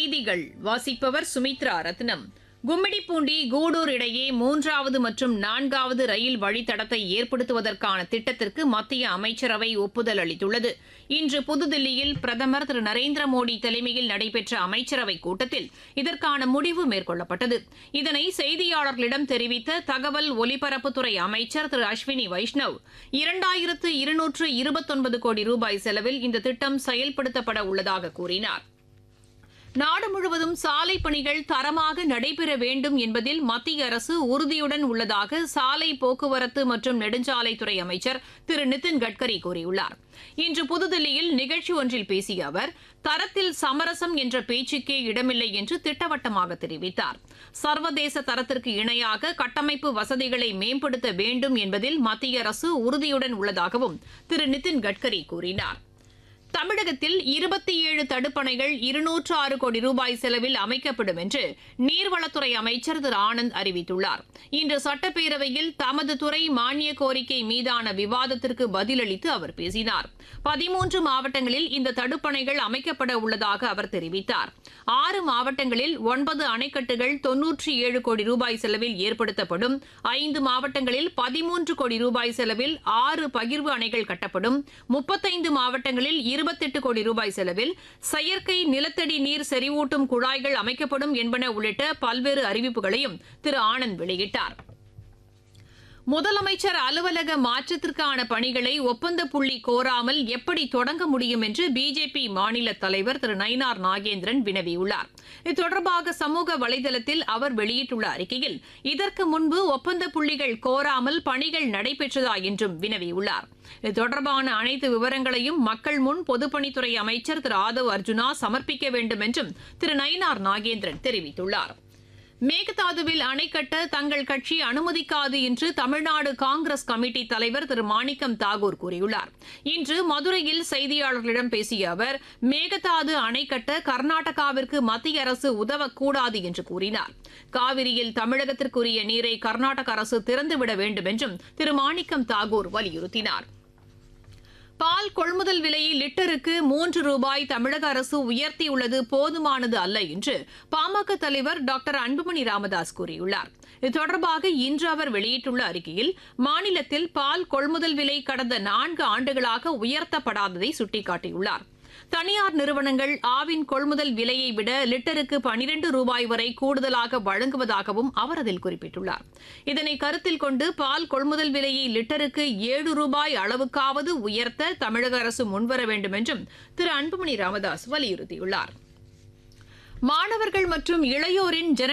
செய்திகள் வாசிப்பவர் சுமித்ரா ரத்னம் கும்மிடிப்பூண்டி கூடூர் இடையே மூன்றாவது மற்றும் நான்காவது ரயில் வழித்தடத்தை ஏற்படுத்துவதற்கான திட்டத்திற்கு மத்திய அமைச்சரவை ஒப்புதல் அளித்துள்ளது இன்று புதுதில்லியில் பிரதமர் திரு நரேந்திர மோடி தலைமையில் நடைபெற்ற அமைச்சரவைக் கூட்டத்தில் இதற்கான முடிவு மேற்கொள்ளப்பட்டது இதனை செய்தியாளர்களிடம் தெரிவித்த தகவல் ஒலிபரப்புத்துறை அமைச்சர் திரு அஸ்வினி வைஷ்ணவ் இரண்டாயிரத்து இருநூற்று இருபத்தொன்பது கோடி ரூபாய் செலவில் இந்த திட்டம் செயல்படுத்தப்பட உள்ளதாக கூறினார் நாடு முழுவதும் சாலை பணிகள் தரமாக நடைபெற வேண்டும் என்பதில் மத்திய அரசு உறுதியுடன் உள்ளதாக சாலை போக்குவரத்து மற்றும் நெடுஞ்சாலைத்துறை அமைச்சர் திரு நிதின் கட்கரி கூறியுள்ளார் இன்று புதுதில்லியில் நிகழ்ச்சி ஒன்றில் பேசிய அவர் தரத்தில் சமரசம் என்ற பேச்சுக்கே இடமில்லை என்று திட்டவட்டமாக தெரிவித்தார் சர்வதேச தரத்திற்கு இணையாக கட்டமைப்பு வசதிகளை மேம்படுத்த வேண்டும் என்பதில் மத்திய அரசு உறுதியுடன் உள்ளதாகவும் திரு நிதின் கட்கரி கூறினார் தமிழகத்தில் இருபத்தி ஏழு தடுப்பணைகள் இருநூற்று ஆறு கோடி ரூபாய் செலவில் அமைக்கப்படும் என்று நீர்வளத்துறை அமைச்சர் திரு ஆனந்த் அறிவித்துள்ளார் இன்று சட்டப்பேரவையில் தமது துறை மானிய கோரிக்கை மீதான விவாதத்திற்கு பதிலளித்து அவர் பேசினார் பதிமூன்று மாவட்டங்களில் இந்த தடுப்பணைகள் அமைக்கப்பட உள்ளதாக அவர் தெரிவித்தார் ஆறு மாவட்டங்களில் ஒன்பது அணைக்கட்டுகள் தொன்னூற்றி ஏழு கோடி ரூபாய் செலவில் ஏற்படுத்தப்படும் ஐந்து மாவட்டங்களில் பதிமூன்று கோடி ரூபாய் செலவில் ஆறு பகிர்வு அணைகள் கட்டப்படும் முப்பத்தைந்து மாவட்டங்களில் இருபத்தெட்டு கோடி ரூபாய் செலவில் செயற்கை நிலத்தடி நீர் செறிவூட்டும் குழாய்கள் அமைக்கப்படும் என்பன உள்ளிட்ட பல்வேறு அறிவிப்புகளையும் திரு ஆனந்த் வெளியிட்டார் முதலமைச்சர் அலுவலக மாற்றத்திற்கான பணிகளை ஒப்பந்த புள்ளி கோராமல் எப்படி தொடங்க முடியும் என்று பிஜேபி மாநில தலைவர் திரு நயினார் நாகேந்திரன் வினவியுள்ளார் இது தொடர்பாக சமூக வலைதளத்தில் அவர் வெளியிட்டுள்ள அறிக்கையில் இதற்கு முன்பு ஒப்பந்த புள்ளிகள் கோராமல் பணிகள் நடைபெற்றதா என்றும் வினவியுள்ளார் இது தொடர்பான அனைத்து விவரங்களையும் மக்கள் முன் பொதுப்பணித்துறை அமைச்சர் திரு ஆதவ் அர்ஜுனா சமர்ப்பிக்க வேண்டும் என்றும் திரு நயினார் நாகேந்திரன் தெரிவித்துள்ளார் மேகதாதுவில் அணை கட்ட தங்கள் கட்சி அனுமதிக்காது என்று தமிழ்நாடு காங்கிரஸ் கமிட்டி தலைவர் திரு மாணிக்கம் தாகூர் கூறியுள்ளார் இன்று மதுரையில் செய்தியாளர்களிடம் பேசிய அவர் மேகதாது அணை கட்ட கர்நாடகாவிற்கு மத்திய அரசு உதவக்கூடாது என்று கூறினார் காவிரியில் தமிழகத்திற்குரிய நீரை கர்நாடக அரசு திறந்துவிட வேண்டும் என்றும் திரு மாணிக்கம் தாகூர் வலியுறுத்தினார் பால் கொள்முதல் விலையை லிட்டருக்கு மூன்று ரூபாய் தமிழக அரசு உயர்த்தியுள்ளது போதுமானது அல்ல என்று பாமக தலைவர் டாக்டர் அன்புமணி ராமதாஸ் கூறியுள்ளார் இது தொடர்பாக இன்று அவர் வெளியிட்டுள்ள அறிக்கையில் மாநிலத்தில் பால் கொள்முதல் விலை கடந்த நான்கு ஆண்டுகளாக உயர்த்தப்படாததை சுட்டிக்காட்டியுள்ளார் தனியார் நிறுவனங்கள் ஆவின் கொள்முதல் விலையை விட லிட்டருக்கு பனிரெண்டு ரூபாய் வரை கூடுதலாக வழங்குவதாகவும் அவர் அதில் குறிப்பிட்டுள்ளார் இதனை கருத்தில் கொண்டு பால் கொள்முதல் விலையை லிட்டருக்கு ஏழு ரூபாய் அளவுக்காவது உயர்த்த தமிழக அரசு முன்வர வேண்டும் என்றும் திரு அன்புமணி ராமதாஸ் வலியுறுத்தியுள்ளார் மாணவர்கள் மற்றும் இளையோரின் ஜன